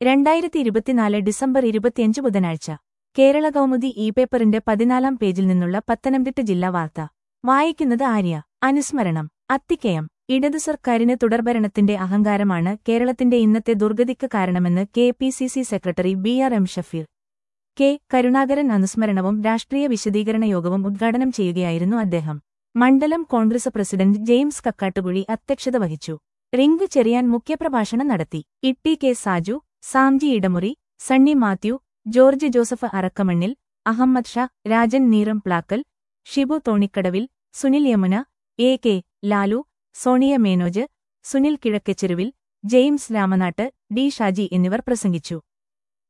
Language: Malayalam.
രണ്ടായിരത്തി ഇരുപത്തിനാല് ഡിസംബർ ഇരുപത്തിയഞ്ച് ബുധനാഴ്ച കേരള കൗമുദി ഇ പേപ്പറിന്റെ പതിനാലാം പേജിൽ നിന്നുള്ള പത്തനംതിട്ട ജില്ലാ വാർത്ത വായിക്കുന്നത് ആര്യ അനുസ്മരണം അത്തിക്കയം ഇടതു സർക്കാരിന് തുടർഭരണത്തിന്റെ അഹങ്കാരമാണ് കേരളത്തിന്റെ ഇന്നത്തെ ദുർഗതിക്ക് കാരണമെന്ന് K P C C secretary B R M Shafeer K Karunakaran അനുസ്മരണവും രാഷ്ട്രീയ വിശദീകരണ യോഗവും ഉദ്ഘാടനം ചെയ്യുകയായിരുന്നു അദ്ദേഹം മണ്ഡലം കോൺഗ്രസ് പ്രസിഡന്റ് ജെയിംസ് കക്കാട്ടുകുഴി അധ്യക്ഷത വഹിച്ചു റിംഗ് ചെറിയാൻ മുഖ്യപ്രഭാഷണം നടത്തി Itty K Saju Samji Edamuri Sunny Mathew George Joseph Arakkamannil Ahammed Shah Rajan Neeram Plackal Shibu Thonikkadavil Sunil Yamuna A K Lalu Sonia Manoj Sunil Kizhakkecheruvil James Ramanattu D Shaji എന്നിവർ പ്രസംഗിച്ചു